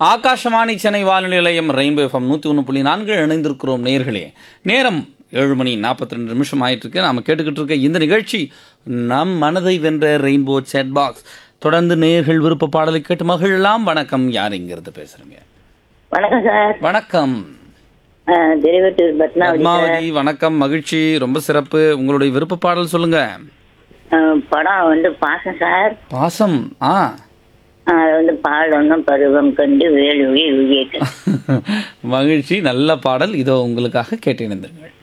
ஆகாஷவாணி சென்னை வானொலி நிலையம் rainbow FM நூற்றி ஒன்று புள்ளி நான்கு இணைந்திருக்கிறோம் நேர்களே நேரம் ஏழு மணி நாற்பத்தி ரெண்டு நிமிஷம் ஆயிட்டு இருக்கு நாம கேட்டுக்கிட்டு இருக்க இந்த நிகழ்ச்சி நம் மனதை வென்ற ரெயின்போ சேட் பாக்ஸ் தொடர்ந்து நேர்கள் விருப்ப பாடலை கேட்டு மகிழலாம் வணக்கம் யார் இங்கிருந்து பேசுறீங்க வணக்கம் சார் வணக்கம் திருவட்டூர் பத்மாவதி சார் பத்மாவதி வணக்கம் மகிழ்ச்சி ரொம்ப சிறப்பு உங்களுடைய விருப்ப பாடல் சொல்லுங்க அஹ், படம் வந்து பாசம் சார் பாசம் ஆ அஹ், அது வந்து பால் ஒன்றும் பருவம் கண்டு வேலுவி உயிர் மகிழ்ச்சி நல்ல பாடல் இதோ உங்களுக்காக கேட்டிருந்தீர்கள்